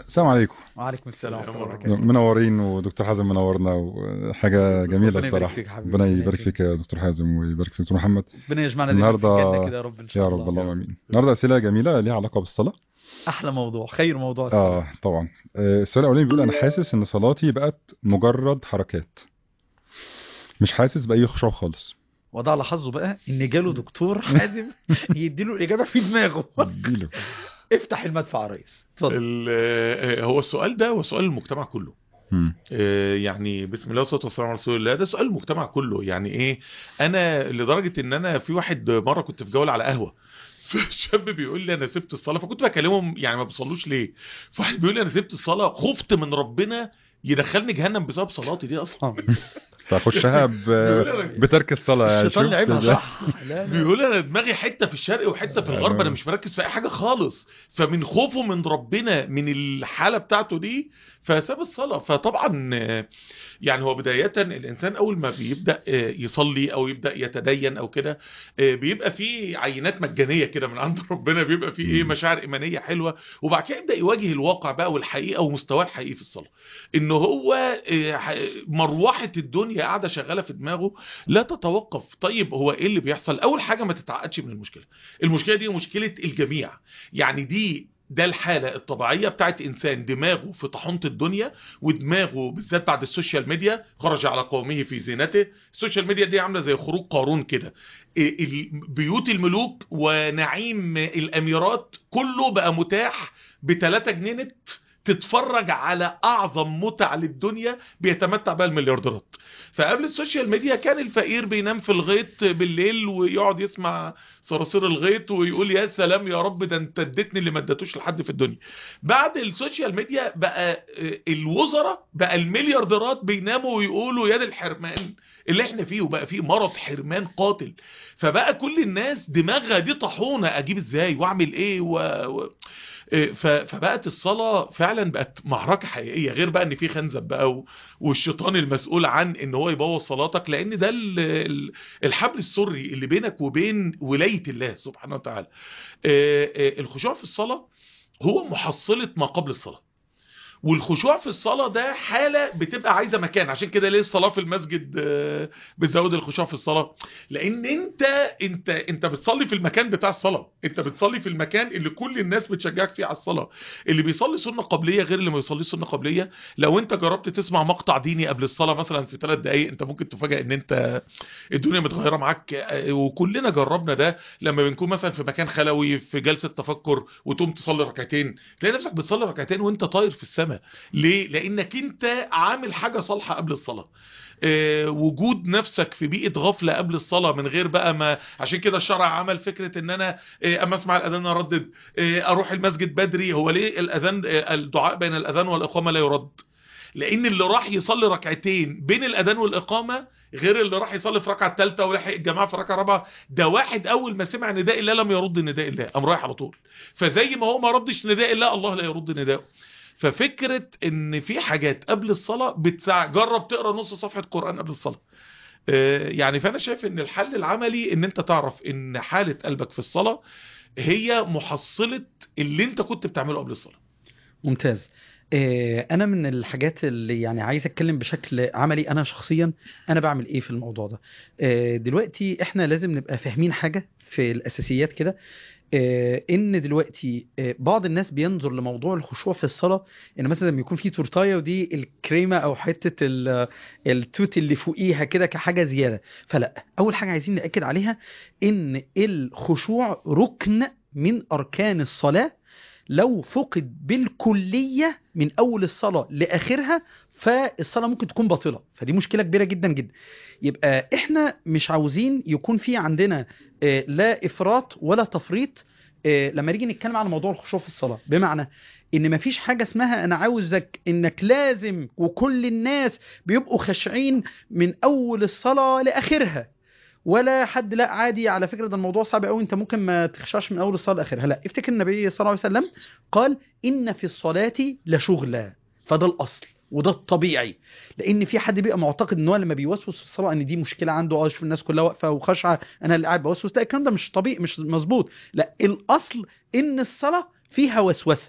السلام عليكم وعليكم السلام ورحمه الله السلام وبركاته منورين ودكتور حازم منورنا وحاجه جميله ربنا يبارك بصراحه فيك يا حبيبي. ربنا ربنا يبارك يبارك فيك يا دكتور حازم ويبارك فيك دكتور محمد ربنا يجمعنا دايما في النهاردة- الجنه كده يا رب ان شاء يا الله رب اللهم امين النهارده اسئله جميله ليها علاقه بالصلاه احلى موضوع خير موضوع السنة. اه طبعا آه، السؤال الاولاني بيقول انا حاسس ان صلاتي بقت مجرد حركات مش حاسس باي خشوع خالص وده على حظه بقى ان جاله دكتور حازم يديله الاجابه في دماغه اديله افتح المدفع يا ريس اتفضل ال- آه، هو السؤال ده هو سؤال المجتمع كله مم. آه، يعني بسم الله والصلاه والسلام على رسول الله ده سؤال المجتمع كله يعني ايه انا لدرجه ان انا في واحد مره كنت في جوله على قهوه فالشاب بيقول لي انا سبت الصلاه فكنت بكلمهم يعني ما بيصلوش ليه فواحد بيقول لي انا سبت الصلاه خفت من ربنا يدخلني جهنم بسبب صلاتي دي اصلا فاخشها ب... بترك الصلاه يعني الشيطان شفت لعبها ده؟ صح لا لا بيقول انا دماغي حته في الشرق وحته في الغرب انا مش مركز في اي حاجه خالص فمن خوفه من ربنا من الحاله بتاعته دي فساب الصلاه فطبعا آه، يعني هو بدايه الانسان اول ما بيبدا آه، يصلي او يبدا يتدين او كده آه، بيبقى فيه عينات مجانيه كده من عند ربنا بيبقى فيه ايه مم. مشاعر ايمانيه حلوه وبعد كده يبدا يواجه الواقع بقى والحقيقه ومستواه الحقيقي في الصلاه ان هو آه، ح- مروحه الدنيا قاعده شغاله في دماغه لا تتوقف طيب هو ايه اللي بيحصل اول حاجه ما تتعقدش من المشكله المشكله دي مشكله الجميع يعني دي ده الحاله الطبيعيه بتاعت انسان دماغه في طاحونه الدنيا ودماغه بالذات بعد السوشيال ميديا خرج على قومه في زينته السوشيال ميديا دي عامله زي خروج قارون كده إيه ال- بيوت الملوك ونعيم الاميرات كله بقى متاح ب 3 جنيه نت تتفرج على اعظم متع للدنيا بيتمتع بها المليارديرات فقبل السوشيال ميديا كان الفقير بينام في الغيط بالليل ويقعد يسمع صراصير الغيط ويقول يا سلام يا رب ده انت اديتني اللي ما اديتوش لحد في الدنيا بعد السوشيال ميديا بقى آه، الوزراء بقى المليارديرات بيناموا ويقولوا يا دي الحرمان اللي احنا فيه وبقى فيه مرض حرمان قاتل فبقى كل الناس دماغها دي طاحونه اجيب ازاي واعمل ايه و... و... إيه، ف- فبقت الصلاة فعلا بقت معركة حقيقية غير بقى ان في خنزب بقى و- والشيطان المسؤول عن ان هو يبوظ صلاتك لان ده ال- ال- الحبل السري اللي بينك وبين ولاية الله سبحانه وتعالى إيه، إيه، الخشوع في الصلاة هو محصلة ما قبل الصلاة والخشوع في الصلاة ده حالة بتبقى عايزة مكان عشان كده ليه الصلاة في المسجد آه، بتزود الخشوع في الصلاة لان انت انت انت بتصلي في المكان بتاع الصلاة انت بتصلي في المكان اللي كل الناس بتشجعك فيه على الصلاة اللي بيصلي سنة قبلية غير اللي ما بيصليش سنة قبلية لو انت جربت تسمع مقطع ديني قبل الصلاة مثلا في ثلاث دقايق انت ممكن تفاجئ ان انت الدنيا متغيرة معاك آه، وكلنا جربنا ده لما بنكون مثلا في مكان خلوي في جلسة تفكر وتقوم تصلي ركعتين تلاقي نفسك بتصلي ركعتين وانت طاير في السماء ليه لانك انت عامل حاجة صالحة قبل الصلاة آه، وجود نفسك في بيئة غفلة قبل الصلاة من غير بقى ما عشان كده الشرع عمل فكرة ان انا آه، اما اسمع الاذان اردد آه، اروح المسجد بدري هو ليه الاذان آه، الدعاء بين الاذان والاقامة لا يرد لان اللي راح يصلي ركعتين بين الاذان والاقامة غير اللي راح يصلي في ركعه ثالثه ولحق الجماعه في ركعه رابعه ده واحد اول ما سمع نداء الله لم يرد نداء الله قام رايح على طول فزي ما هو ما ردش نداء الله الله لا يرد نداءه ففكره ان في حاجات قبل الصلاه بتساعد جرب تقرا نص صفحه قران قبل الصلاه آه، يعني فانا شايف ان الحل العملي ان انت تعرف ان حاله قلبك في الصلاه هي محصله اللي انت كنت بتعمله قبل الصلاه ممتاز آه، انا من الحاجات اللي يعني عايز اتكلم بشكل عملي انا شخصيا انا بعمل ايه في الموضوع ده آه، دلوقتي احنا لازم نبقى فاهمين حاجه في الاساسيات كده آه، ان دلوقتي آه، بعض الناس بينظر لموضوع الخشوع في الصلاه ان مثلا لما يكون في تورتايه ودي الكريمه او حته ال- التوت اللي فوقيها كده كحاجه زياده فلا اول حاجه عايزين ناكد عليها ان الخشوع ركن من اركان الصلاه لو فقد بالكلية من أول الصلاة لآخرها فالصلاة ممكن تكون باطلة فدي مشكلة كبيرة جدا جدا يبقى احنا مش عاوزين يكون في عندنا آه، لا إفراط ولا تفريط آه، لما نيجي نتكلم عن موضوع الخشوع في الصلاة بمعنى ان مفيش حاجة اسمها انا عاوزك انك لازم وكل الناس بيبقوا خاشعين من اول الصلاة لاخرها ولا حد لا عادي على فكره ده الموضوع صعب قوي انت ممكن ما تخشاش من اول الصلاه لاخرها لا افتكر النبي صلى الله عليه وسلم قال ان في الصلاه لشغلا فده الاصل وده الطبيعي لان في حد بيبقى معتقد ان هو لما بيوسوس في الصلاه ان دي مشكله عنده اه شوف الناس كلها واقفه وخاشعه انا اللي قاعد بوسوس لا الكلام ده مش طبيعي مش مظبوط لا الاصل ان الصلاه فيها وسوسه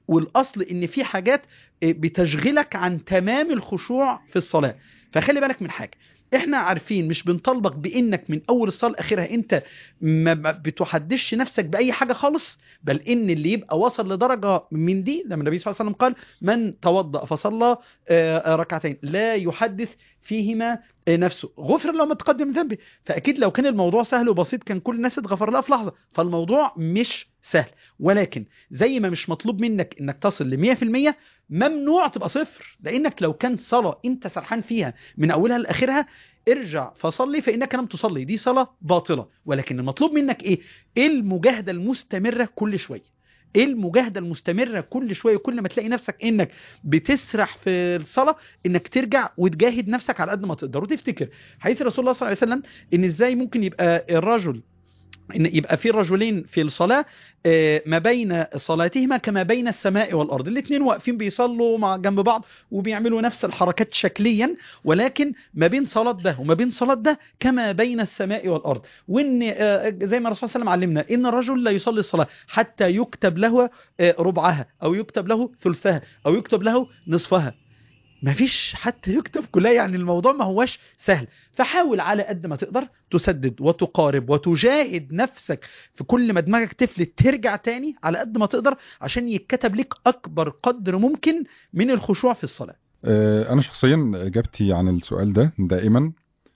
والاصل ان في حاجات آه، بتشغلك عن تمام الخشوع في الصلاه فخلي بالك من حاجه احنا عارفين مش بنطالبك بانك من اول الصلاه لاخرها انت ما ما بتحدثش نفسك باي حاجه خالص بل ان اللي يبقى وصل لدرجه من دي لما النبي صلى الله عليه وسلم قال من توضا فصلى آه، ركعتين لا يحدث فيهما آه، نفسه غفر له ما تقدم من ذنبه فاكيد لو كان الموضوع سهل وبسيط كان كل الناس اتغفر لها في لحظه فالموضوع مش سهل ولكن زي ما مش مطلوب منك انك تصل ل 100% ممنوع تبقى صفر لانك لو كان صلاه انت سرحان فيها من اولها لاخرها ارجع فصلي فانك لم تصلي دي صلاه باطله ولكن المطلوب منك ايه ايه المجاهده المستمره كل شويه ايه المجاهده المستمره كل شويه كل ما تلاقي نفسك انك بتسرح في الصلاه انك ترجع وتجاهد نفسك على قد ما تقدر وتفتكر حديث رسول الله صلى الله عليه وسلم ان ازاي ممكن يبقى الرجل ان يبقى في رجلين في الصلاه آه، ما بين صلاتهما كما بين السماء والارض الاثنين واقفين بيصلوا مع جنب بعض وبيعملوا نفس الحركات شكليا ولكن ما بين صلاه ده وما بين صلاه ده كما بين السماء والارض وان آه، زي ما الرسول صلى الله عليه وسلم علمنا ان الرجل لا يصلي الصلاه حتى يكتب له آه، ربعها او يكتب له ثلثها او يكتب له نصفها ما فيش حتى يكتب كلها يعني الموضوع ما هوش سهل فحاول على قد ما تقدر تسدد وتقارب وتجاهد نفسك في كل ما دماغك تفلت ترجع تاني على قد ما تقدر عشان يتكتب لك اكبر قدر ممكن من الخشوع في الصلاه آه، انا شخصيا اجابتي عن السؤال ده دائما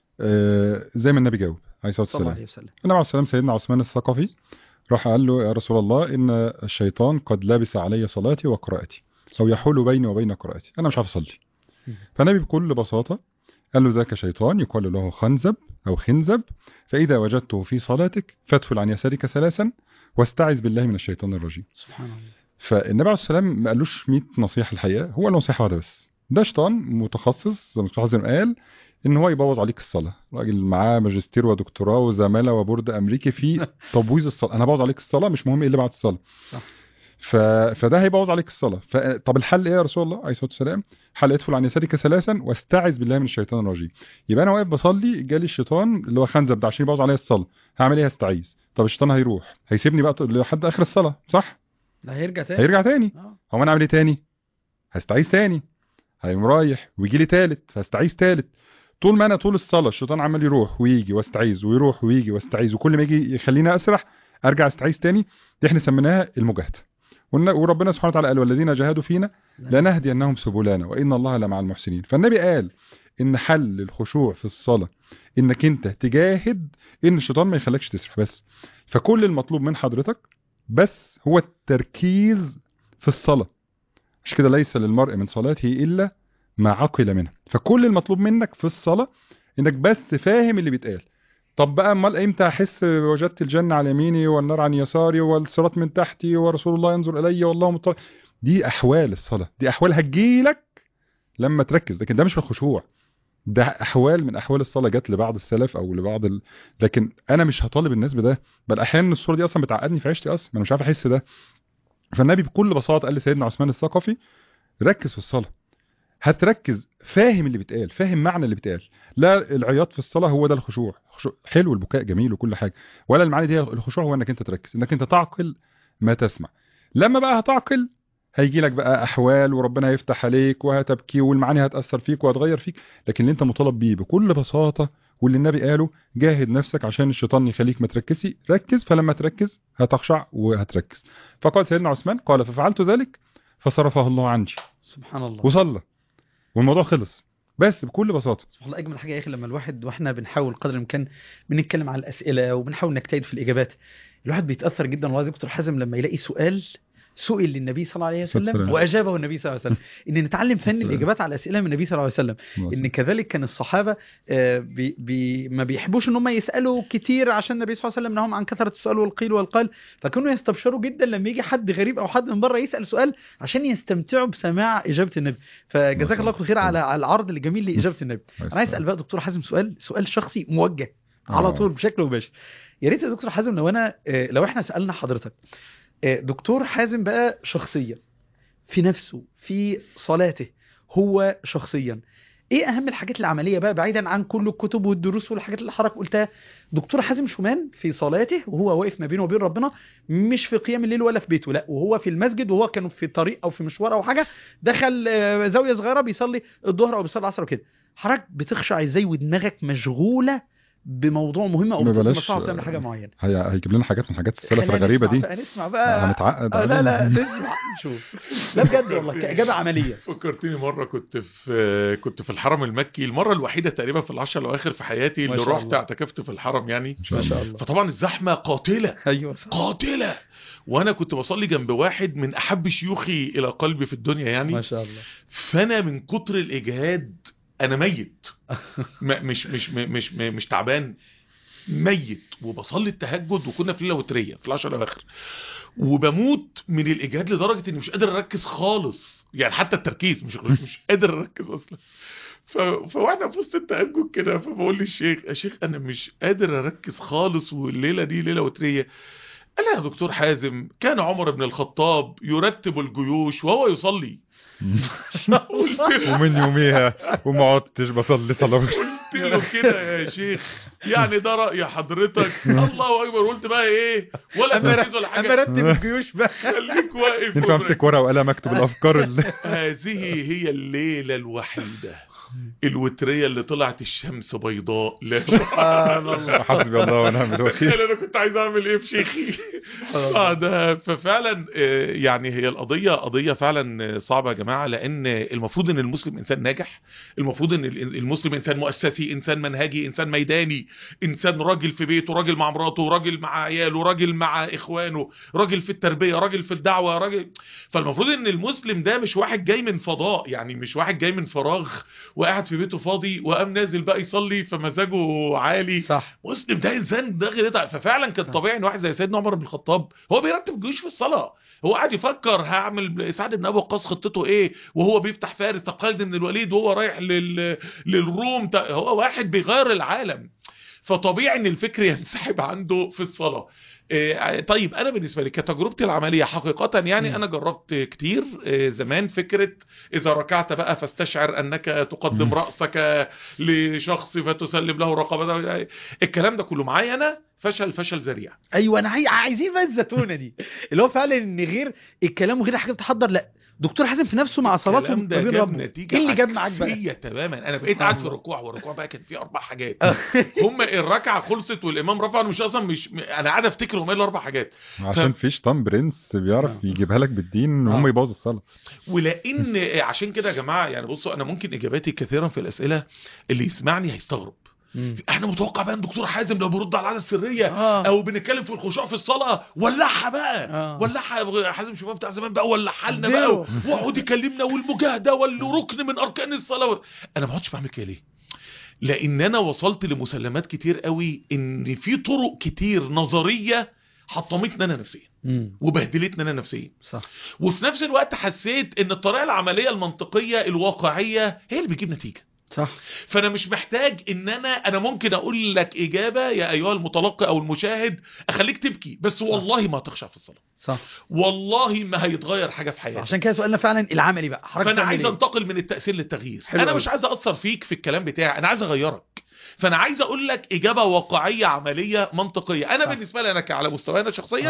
آه، زي ما النبي جاوب عليه الصلاه صلى الله والسلام عليه وسلم النبي عليه السلام سيدنا عثمان الثقفي راح قال له يا رسول الله ان الشيطان قد لبس علي صلاتي وقراءتي او يحول بيني وبين قراءتي انا مش عارف اصلي مم. فالنبي بكل بساطه قال له ذاك شيطان يقال له خنزب او خنزب فاذا وجدته في صلاتك فادخل عن يسارك ثلاثا واستعذ بالله من الشيطان الرجيم سبحان الله فالنبي عليه السلام ما قالوش 100 نصيحه الحقيقه هو قال له نصيحه واحده بس ده شيطان متخصص زي ما الدكتور حازم قال ان هو يبوظ عليك الصلاه راجل معاه ماجستير ودكتوراه وزماله وبورد امريكي في تبويظ الصلاه انا بوظ عليك الصلاه مش مهم ايه اللي بعد الصلاه صح. ف... فده هيبوظ عليك الصلاه ف... طب الحل ايه يا رسول الله عليه الصلاه والسلام حل ادخل عن يسارك ثلاثا واستعذ بالله من الشيطان الرجيم يبقى انا واقف بصلي جالي الشيطان اللي هو خنزب ده عشان يبوظ عليا الصلاه هعمل ايه هستعيذ طب الشيطان هيروح هيسيبني بقى لحد اخر الصلاه صح ده هيرجع تاني هيرجع تاني آه. هو انا اعمل ايه تاني هستعيذ تاني هيقوم رايح ويجي لي تالت فاستعيذ تالت طول ما انا طول الصلاه الشيطان عمال يروح ويجي واستعيذ ويروح ويجي واستعيذ وكل ما يجي يخليني اسرح ارجع استعيذ تاني دي احنا سميناها المجاهده والن- وربنا سبحانه وتعالى قال والذين جاهدوا فينا لنهدينهم سبلنا وان الله لمع المحسنين فالنبي قال ان حل الخشوع في الصلاه انك انت تجاهد ان الشيطان ما يخليكش تسرح بس فكل المطلوب من حضرتك بس هو التركيز في الصلاه مش كده ليس للمرء من صلاته الا ما عقل منها فكل المطلوب منك في الصلاه انك بس فاهم اللي بيتقال طب بقى امال امتى احس وجدت الجنه على يميني والنار عن يساري والصراط من تحتي ورسول الله ينظر الي والله مطلع دي احوال الصلاه دي احوال هتجيلك لما تركز لكن ده مش الخشوع ده احوال من احوال الصلاه جت لبعض السلف او لبعض ال... لكن انا مش هطالب الناس بده بل احيانا الصوره دي اصلا بتعقدني في عيشتي اصلا انا مش عارف احس ده فالنبي بكل بساطه قال لسيدنا عثمان الثقفي ركز في الصلاه هتركز فاهم اللي بيتقال فاهم معنى اللي بيتقال لا العياط في الصلاه هو ده الخشوع خشوع- حلو البكاء جميل وكل حاجه ولا المعاني دي الخشوع هو انك انت تركز انك انت تعقل ما تسمع لما بقى هتعقل هيجي لك بقى احوال وربنا هيفتح عليك وهتبكي والمعاني هتاثر فيك وهتغير فيك لكن اللي انت مطالب بيه بكل بساطه واللي النبي قاله جاهد نفسك عشان الشيطان يخليك ما تركزي ركز فلما تركز هتخشع وهتركز فقال سيدنا عثمان قال ففعلت ذلك فصرفه الله عني سبحان الله وصلى والموضوع خلص بس بكل بساطه سبحان الله اجمل حاجه يا اخي لما الواحد واحنا بنحاول قدر الامكان بنتكلم على الاسئله وبنحاول نجتهد في الاجابات الواحد بيتاثر جدا والله يا دكتور حازم لما يلاقي سؤال سئل للنبي صلى الله عليه وسلم السلام. واجابه النبي صلى الله عليه وسلم ان نتعلم فن السلام. الاجابات على الاسئله من النبي صلى الله عليه وسلم ان كذلك كان الصحابه آه، بي بي ما بيحبوش ان هم يسالوا كتير عشان النبي صلى الله عليه وسلم نهاهم عن كثره السؤال والقيل والقال فكانوا يستبشروا جدا لما يجي حد غريب او حد من بره يسال سؤال عشان يستمتعوا بسماع اجابه النبي فجزاك الله الله كل خير على على العرض الجميل لاجابه النبي انا عايز اسال بقى دكتور حازم سؤال سؤال شخصي موجه على آه. طول بشكل مباشر يا ريت يا دكتور حازم لو انا آه، لو احنا سالنا حضرتك آه، دكتور حازم بقى شخصيا في نفسه في صلاته هو شخصيا ايه اهم الحاجات العمليه بقى بعيدا عن كل الكتب والدروس والحاجات اللي حضرتك قلتها دكتور حازم شومان في صلاته وهو واقف ما بينه وبين ربنا مش في قيام الليل ولا في بيته لا وهو في المسجد وهو كان في طريق او في مشوار او حاجه دخل آه، زاويه صغيره بيصلي الظهر او بيصلي العصر وكده حضرتك بتخشع ازاي ودماغك مشغوله بموضوع مهم او ما بتبقى بلاش- مصلحة بتعمل حاجه معينه هي هيجيب لنا حاجات من حاجات السلف خلينا الغريبه نسمع دي بقى نسمع بقى هنتعقد آه لا لا عليها. نسمع نشوف لا بجد والله كاجابه عمليه فكرتني مرة كنت في كنت في الحرم المكي المرة الوحيدة تقريبا في العشر الأواخر في حياتي ما اللي شاء رحت الله. اعتكفت في الحرم يعني ان شاء ما الله شاء الله فطبعا الزحمة قاتلة ايوه صح. قاتلة وأنا كنت بصلي جنب واحد من أحب شيوخي إلى قلبي في الدنيا يعني ما شاء الله فانا من كتر الاجهاد انا ميت م- مش مش م- مش م- مش تعبان ميت وبصلي التهجد وكنا في ليله وتريه في العشر الاواخر وبموت من الاجهاد لدرجه اني مش قادر اركز خالص يعني حتى التركيز مش مش قادر اركز اصلا ف... فواحنا في وسط التهجد كده فبقول للشيخ يا شيخ انا مش قادر اركز خالص والليله دي ليله وتريه قال لي يا دكتور حازم كان عمر بن الخطاب يرتب الجيوش وهو يصلي قلت له ومن يوميها وما عدتش بصلي صلاه قلت له كده يا شيخ يعني ده رأي حضرتك الله اكبر قلت بقى ايه ولا تركيز ولا اما حاجه رتب الجيوش بقى خليك واقف ينفع امسك ورقه وقلم اكتب الافكار اللي هذه هي الليله الوحيده الوتريه اللي طلعت الشمس بيضاء لا سبحان الله حسبي الله ونعم الوكيل تخيل انا كنت عايز اعمل ايه في شيخي اه ده ففعلا آه، يعني هي القضيه قضيه فعلا صعبه يا جماعه لان المفروض ان المسلم انسان ناجح المفروض ان ال- المسلم انسان مؤسسي انسان منهجي انسان ميداني انسان راجل في بيته راجل مع مراته راجل مع عياله راجل مع اخوانه راجل في التربيه راجل في الدعوه راجل فالمفروض ان المسلم ده مش واحد جاي من فضاء يعني مش واحد جاي من فراغ وقاعد في بيته فاضي وقام نازل بقى يصلي فمزاجه عالي صح مسلم ده انسان ده غير ده ففعلا كان طبيعي ان واحد زي سيدنا عمر بن الخطاب هو بيرتب جيوش في الصلاه هو قاعد يفكر هعمل سعد بن ابي وقاص خطته ايه وهو بيفتح فارس طب خالد بن الوليد وهو رايح لل... للروم ت- هو واحد بيغير العالم فطبيعي ان الفكر ينسحب عنده في الصلاه إيه، طيب انا بالنسبه لي كتجربتي العمليه حقيقه يعني مم. انا جربت كتير إيه، زمان فكره اذا ركعت بقى فاستشعر انك تقدم مم. راسك لشخص فتسلم له رقبته الكلام ده كله معايا انا فشل فشل ذريع ايوه انا عاي... عايزين بقى الزتونه دي اللي هو فعلا ان غير الكلام وغير حاجه بتحضر لا دكتور حازم في نفسه مع صلاته الكلام ما ده بين جاب ربنا نتيجه ايه اللي جاب معاك بقى عكسية تماما انا سبحان بقيت قاعد في الله. ركوع والركوع بقى كان فيه اربع حاجات هم الركعه خلصت والامام رفع انا مش اصلا مش انا قاعد افتكر هم ايه الاربع حاجات عشان في شيطان برنس بيعرف آه. يجيبها لك بالدين وهم آه. يبوظ الصلاه ولان عشان كده يا جماعه يعني بصوا انا ممكن اجاباتي كثيرا في الاسئله اللي يسمعني هيستغرب مم. احنا متوقع بقى ان دكتور حازم لو بيرد على العاده السريه اه او بنتكلم في الخشوع في الصلاه ولعها بقى آه. ولعها يا حازم شباب بتاع زمان بقى ولعها لنا اديله. بقى واقعد يكلمنا والمجاهده والركن من اركان الصلاه انا ما بقعدش بعمل كده ليه لان انا وصلت لمسلمات كتير قوي ان في طرق كتير نظريه حطمتني انا نفسيا مم. وبهدلتني انا نفسيا صح وفي نفس الوقت حسيت ان الطريقه العمليه المنطقيه الواقعيه هي اللي بتجيب نتيجه صح فانا مش محتاج ان انا انا ممكن اقول لك اجابه يا ايها المتلقي او المشاهد اخليك تبكي بس والله ما هتخشع في الصلاه صح والله ما هيتغير حاجه في حياتك عشان كده سؤالنا فعلا العملي بقى حضرتك فانا بتعمل عايز إيه؟ انتقل من التاثير للتغيير حلو انا أوي. مش عايز اثر فيك في الكلام بتاعي انا عايز اغيرك فانا عايز اقول لك اجابه واقعيه عمليه منطقيه انا صح. بالنسبه لي انا على مستواي انا شخصيا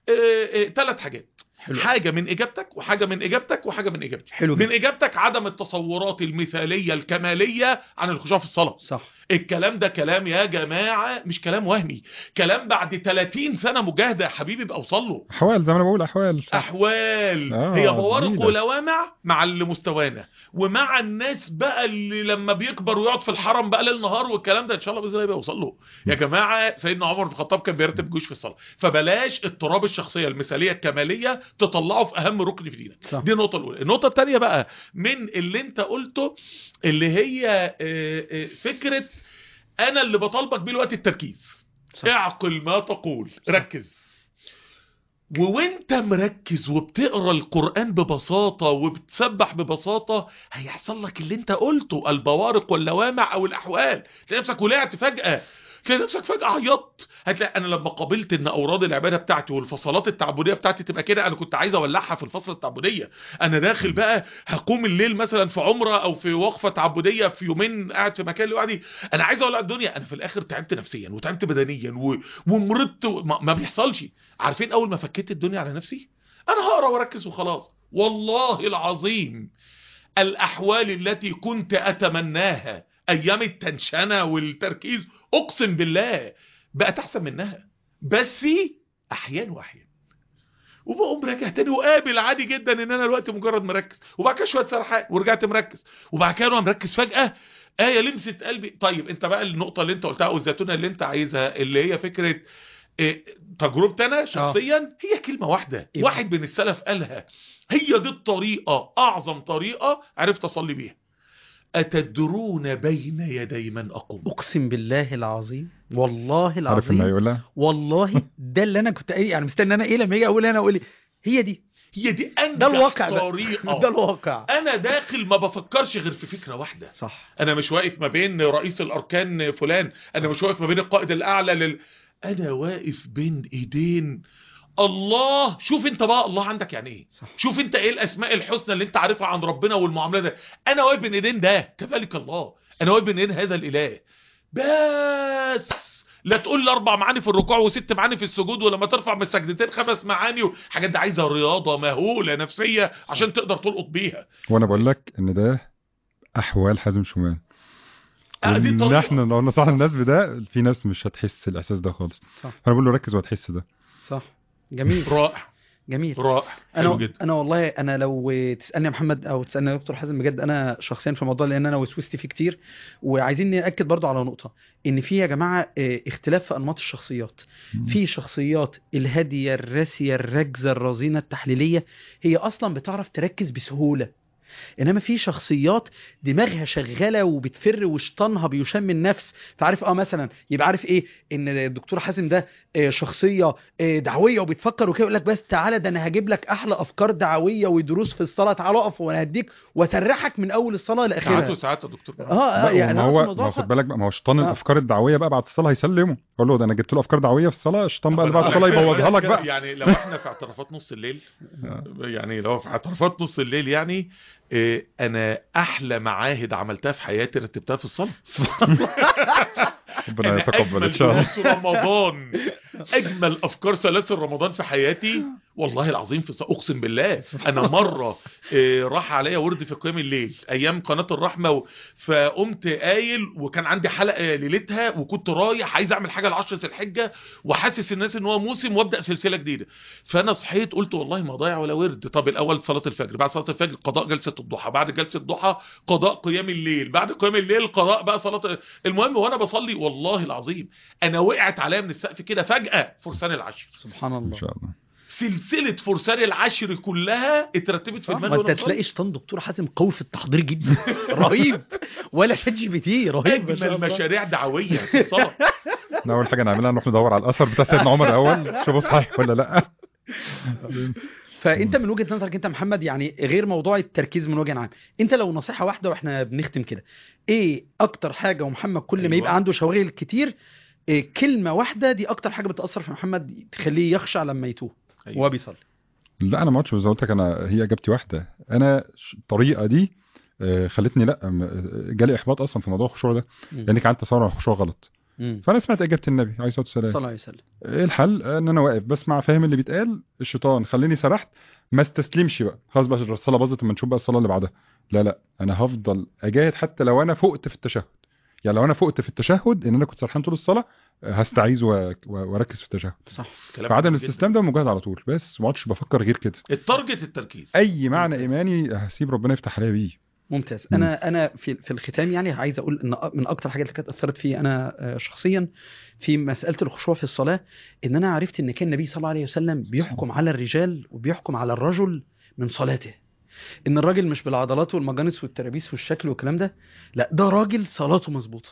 آه. ثلاث حاجات حلو حاجه من اجابتك وحاجه من اجابتك وحاجه من اجابتي حلو من جدا اجابتك عدم التصورات المثاليه الكماليه عن الخشوع في الصلاه صح الكلام ده كلام يا جماعه مش كلام وهمي كلام بعد 30 سنه مجاهده يا حبيبي بقى اوصل له احوال زي ما انا بقول احوال احوال آه، هي بوارق جميلة. ولوامع مع اللي مستوانا ومع الناس بقى اللي لما بيكبر ويقعد في الحرم بقى ليل نهار والكلام ده ان شاء الله باذن الله يبقى يوصل له يا جماعه سيدنا عمر بن الخطاب كان بيرتب جيوش في الصلاه فبلاش اضطراب الشخصيه المثاليه الكماليه تطلعه في اهم ركن في دينك صح دي النقطه الاولى النقطه الثانيه بقى من اللي انت قلته اللي هي آه، آه، فكره انا اللي بطالبك بيه الوقت التركيز صح. اعقل ما تقول ركز ووانت مركز وبتقرا القران ببساطه وبتسبح ببساطه هيحصل لك اللي انت قلته البوارق واللوامع او الاحوال تلاقي نفسك ولعت فجاه تلاقي نفسك فجاه عيطت هتلاقي انا لما قابلت ان اوراد العباده بتاعتي والفصلات التعبديه بتاعتي تبقى كده انا كنت عايز اولعها في الفصل التعبديه انا داخل بقى هقوم الليل مثلا في عمره او في وقفه تعبديه في يومين قاعد في مكان لوحدي انا عايز اولع الدنيا انا في الاخر تعبت نفسيا وتعبت بدنيا و... ومرضت و... ما... ما بيحصلش عارفين اول ما فكيت الدنيا على نفسي انا هقرا واركز وخلاص والله العظيم الاحوال التي كنت اتمناها ايام التنشنه والتركيز اقسم بالله بقت احسن منها بس احيان واحيان وبقوم راجع تاني وقابل عادي جدا ان انا دلوقتي مجرد مركز وبعد كده شويه سرحان ورجعت مركز وبعد كده وانا مركز فجاه ايه لمست قلبي طيب انت بقى النقطه اللي انت قلتها او الزيتونه اللي انت عايزها اللي هي فكره إيه تجربتي انا شخصيا هي كلمه واحده إيه واحد من السلف قالها هي دي الطريقه اعظم طريقه عرفت اصلي بيها اتدرون بين يدي من اقوم اقسم بالله العظيم والله عارف ان العظيم هيقولها والله ده اللي انا كنت قايل يعني مستني انا ايه لما اجي اقول انا اقول إيه؟ هي دي هي دي انجح ده الواقع ده طريقه ده الواقع انا داخل ما بفكرش غير في فكره واحده صح انا مش واقف ما بين رئيس الاركان فلان انا مش واقف ما بين القائد الاعلى لل... انا واقف بين ايدين الله شوف انت بقى الله عندك يعني ايه صح شوف انت ايه الاسماء الحسنى اللي انت عارفها عن ربنا والمعامله ده انا واقف بين ايدين ده كذلك الله انا واقف بين ايدين هذا الاله بس لا تقول لي اربع معاني في الركوع وست معاني في السجود ولما ترفع من السجدتين خمس معاني وحاجات دي عايزه رياضه مهوله نفسيه عشان تقدر تلقط بيها وانا بقول لك ان ده احوال حازم شومان آه، دي وان طريقة. احنا لو نصحنا الناس بده في ناس مش هتحس الاحساس ده خالص صح فانا بقول له ركز وهتحس ده صح جميل رائع جميل رائع حلو انا جدا انا والله انا لو تسالني يا محمد او تسالني يا دكتور حازم بجد انا شخصيا في الموضوع لان انا وسوست فيه كتير وعايزين ناكد برضو على نقطه ان في يا جماعه اه، اختلاف في انماط الشخصيات في شخصيات الهاديه الراسيه الركزه الرزينه التحليليه هي اصلا بتعرف تركز بسهوله انما في شخصيات دماغها شغاله وبتفر وشطانها بيشم النفس فعارف اه مثلا يبقى عارف ايه ان الدكتور حازم ده آه، شخصيه آه، دعويه وبيتفكر وكده يقول لك بس تعالى ده انا هجيب لك احلى افكار دعويه ودروس في الصلاه تعالى اقف وانا هديك واسرحك من اول الصلاه ساعات لاخرها وساعات يا دكتور اه اه لا يعني ما أنا هو أقصد ما الموضوع هو خد بالك بقى ما هو شيطان آه. الافكار الدعويه بقى بعد الصلاه هيسلمه اقول له ده انا جبت له افكار دعويه في الصلاه الشيطان بقى اللي بعد الصلاه يبوظها لك بقى يعني لو احنا في اعترافات نص الليل يعني لو في اعترافات نص الليل يعني إيه، انا احلى معاهد عملتها في حياتي رتبتها في الصلاه ربنا انا يتقبل ان اجمل شاء الله دروس رمضان اجمل افكار سلاسل رمضان في حياتي والله العظيم في الصلاة. اقسم بالله انا مره إيه، راح عليا ورد في قيام الليل ايام قناه الرحمه و... فقمت قايل وكان عندي حلقه ليلتها وكنت رايح عايز اعمل حاجه لعشر ذي الحجه وحاسس الناس ان هو موسم وابدا سلسله جديده فانا صحيت قلت والله ما ضايع ولا ورد طب الاول صلاه الفجر بعد صلاه الفجر قضاء جلسه الضحى بعد جلسه الضحى قضاء قيام الليل بعد قيام الليل قضاء بقى صلاه المهم وانا بصلي والله العظيم انا وقعت عليا من السقف كده فجاه فرسان العشر سبحان ان الله شاء الله سلسله فرسان العشر كلها اترتبت في ما دماغي انت وانا بصلي. تلاقي شيطان دكتور حازم قوي في التحضير جدا رهيب ولا شات جي بي تي رهيب ما شاء اجمل الله. مشاريع دعويه في الصلاه احنا اول حاجه نعملها نروح ندور على الاثر بتاع سيدنا عمر الاول شوفوا صحيح ولا لا فانت من وجهه نظرك انت محمد يعني غير موضوع التركيز من وجه عام انت لو نصيحه واحده واحنا بنختم كده ايه اكتر حاجه ومحمد كل ما أيوة. يبقى عنده شواغل كتير إيه كلمه واحده دي اكتر حاجه بتاثر في محمد تخليه يخشع لما يتوه أيوة. وهو بيصلي لا انا ما قلتش زي ما قلت لك انا هي اجابتي واحده انا ش- الطريقه دي آه، خلتني لا م- جالي احباط اصلا في موضوع الخشوع ده لان كان عندي تصور عن الخشوع غلط امم فانا سمعت اجابه النبي عليه الصلاه صلى والسلام الله عليه وسلم ايه الحل ان انا واقف بسمع فاهم اللي بيتقال الشيطان خليني سرحت ما استسلمش بقى خلاص بقى الصلاه باظت اما نشوف بقى الصلاه اللي بعدها لا لا انا هفضل اجاهد حتى لو انا فقت في التشهد يعني لو انا فقت في التشهد ان انا كنت سرحان طول الصلاه آه، هستعيذ و- و- واركز في التشهد صح كلام فعدم جميل جدا. الاستسلام ده مجاهد على طول بس ما عدتش بفكر غير كده التارجت التركيز اي معنى ممتاز. ايماني هسيب ربنا يفتح عليا بيه ممتاز مم. انا انا في في الختام يعني عايز اقول ان من اكتر حاجات اللي كانت اثرت فيا انا آه، شخصيا في مساله الخشوع في الصلاه ان انا عرفت ان كان النبي صلى الله عليه وسلم بيحكم على الرجال وبيحكم على الرجل من صلاته ان الراجل مش بالعضلات والمجانس والترابيس والشكل والكلام ده لا ده راجل صلاته مظبوطه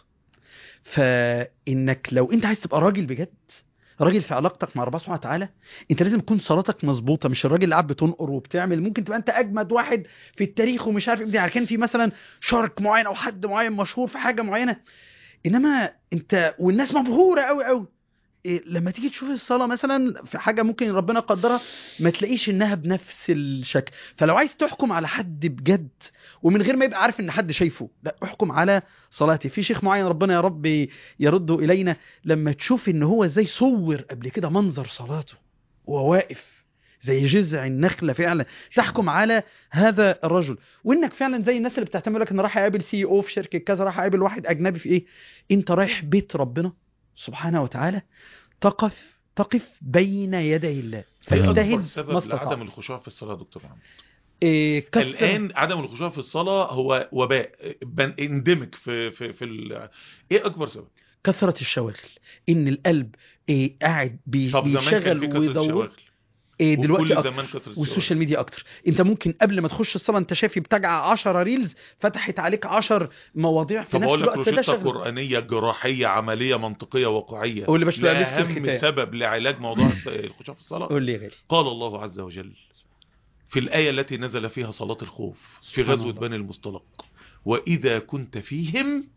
فانك لو انت عايز تبقى راجل بجد راجل في علاقتك مع ربنا سبحانه وتعالى انت لازم تكون صلاتك مظبوطه مش الراجل اللي قاعد بتنقر وبتعمل ممكن تبقى انت اجمد واحد في التاريخ ومش عارف ايه يعني كان في مثلا شارك معين او حد معين مشهور في حاجه معينه انما انت والناس مبهوره قوي قوي إيه لما تيجي تشوف الصلاه مثلا في حاجه ممكن ربنا قدرها ما تلاقيش انها بنفس الشكل فلو عايز تحكم على حد بجد ومن غير ما يبقى عارف ان حد شايفه لا احكم على صلاته في شيخ معين ربنا يا رب يرده الينا لما تشوف ان هو ازاي صور قبل كده منظر صلاته وهو واقف زي جذع النخله فعلا تحكم على هذا الرجل وانك فعلا زي الناس اللي بتعتمد لك انا رايح اقابل سي او في شركه كذا رايح اقابل واحد اجنبي في ايه انت رايح بيت ربنا سبحانه وتعالى تقف تقف بين يدي الله ايه اكبر فاجتهد ما سبب استطعت لعدم الخشوع في الصلاه يا دكتور محمد إيه كثر الان عدم الخشوع في الصلاه هو وباء اندمج في في في ال... ايه اكبر سبب كثرة الشواغل ان القلب إيه قاعد بي طب زمان كان في بيشغل كثره ويدور شواغل إيه وفي دلوقتي كل اكتر زمان كثره شواغل والسوشيال ميديا اكتر انت ممكن قبل ما تخش الصلاه انت شايف بتجع 10 ريلز فتحت عليك 10 مواضيع في طب نفس اقول لك الوقت ده روشته شغل قرانيه جراحيه عمليه منطقيه واقعيه قول لي باش بقى مسك لاهم الختام سبب لعلاج موضوع الس- الخشوع في الصلاه قول لي يا غالي قال الله عز وجل في الآية التي نزل فيها صلاة الخوف في سبحان غزوة الله. بني المصطلق وإذا كنت فيهم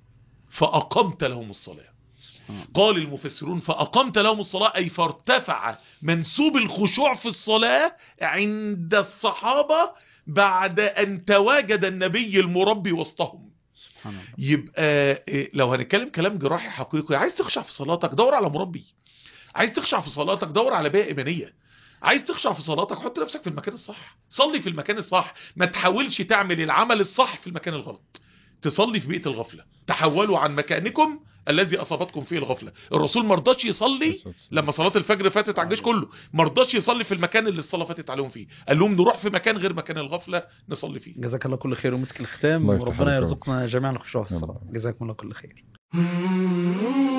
فأقمت لهم الصلاة قال المفسرون فأقمت لهم الصلاة أي فارتفع منسوب الخشوع في الصلاة عند الصحابة بعد أن تواجد النبي المربي وسطهم سبحان الله يبقى إيه، لو هنتكلم كلام جراحي حقيقي عايز تخشع في صلاتك دور على مربي عايز تخشع في صلاتك دور على بيئة إيمانية عايز تخشع في صلاتك حط نفسك في المكان الصح صلي في المكان الصح ما تحاولش تعمل العمل الصح في المكان الغلط تصلي في بيئة الغفلة تحولوا عن مكانكم الذي أصابتكم فيه الغفلة الرسول مرضاش يصلي لما صلاة الفجر فاتت على الجيش كله مرضاش يصلي في المكان اللي الصلاة فاتت عليهم فيه قال لهم نروح في مكان غير مكان الغفلة نصلي فيه جزاك الله كل خير ومسك الختام الله يفتح وربنا عليك يا رب. يرزقنا جميعا الخشوع في الصلاه يلا. جزاكم الله كل خير